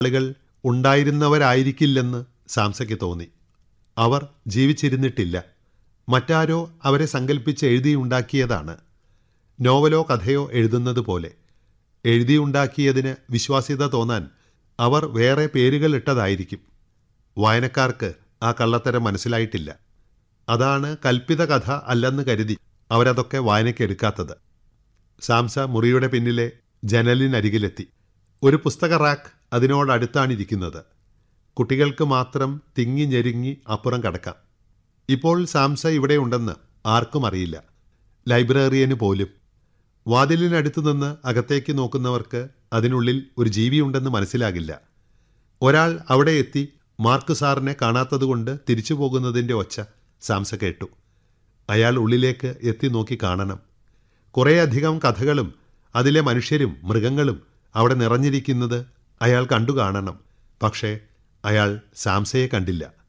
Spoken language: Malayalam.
ആളുകൾ ഉണ്ടായിരുന്നവരായിരിക്കില്ലെന്ന് സാംസയ്ക്ക് തോന്നി അവർ ജീവിച്ചിരുന്നിട്ടില്ല മറ്റാരോ അവരെ സങ്കല്പിച്ച് എഴുതിയുണ്ടാക്കിയതാണ് നോവലോ കഥയോ എഴുതുന്നത് പോലെ എഴുതിയുണ്ടാക്കിയതിന് വിശ്വാസ്യത തോന്നാൻ അവർ വേറെ പേരുകൾ ഇട്ടതായിരിക്കും വായനക്കാർക്ക് ആ കള്ളത്തരം മനസ്സിലായിട്ടില്ല അതാണ് കൽപ്പിത കഥ അല്ലെന്ന് കരുതി അവരതൊക്കെ വായനയ്ക്കെടുക്കാത്തത് സാംസ മുറിയുടെ പിന്നിലെ ജനലിനരികിലെത്തി ഒരു പുസ്തക റാക്ക് അതിനോടടുത്താണിരിക്കുന്നത് കുട്ടികൾക്ക് മാത്രം തിങ്ങി ഞെരുങ്ങി അപ്പുറം കടക്കാം ഇപ്പോൾ സാംസ ഇവിടെ ഉണ്ടെന്ന് ആർക്കും അറിയില്ല ലൈബ്രറിയന് പോലും വാതിലിനടുത്ത് നിന്ന് അകത്തേക്ക് നോക്കുന്നവർക്ക് അതിനുള്ളിൽ ഒരു ജീവിയുണ്ടെന്ന് മനസ്സിലാകില്ല ഒരാൾ അവിടെ എത്തി മാർക്ക് സാറിനെ കാണാത്തതുകൊണ്ട് തിരിച്ചു പോകുന്നതിൻ്റെ ഒച്ച സാംസ കേട്ടു അയാൾ ഉള്ളിലേക്ക് എത്തി നോക്കി കാണണം കുറേയധികം കഥകളും അതിലെ മനുഷ്യരും മൃഗങ്ങളും അവിടെ നിറഞ്ഞിരിക്കുന്നത് അയാൾ കണ്ടു കാണണം പക്ഷേ അയാൾ സാംസയെ കണ്ടില്ല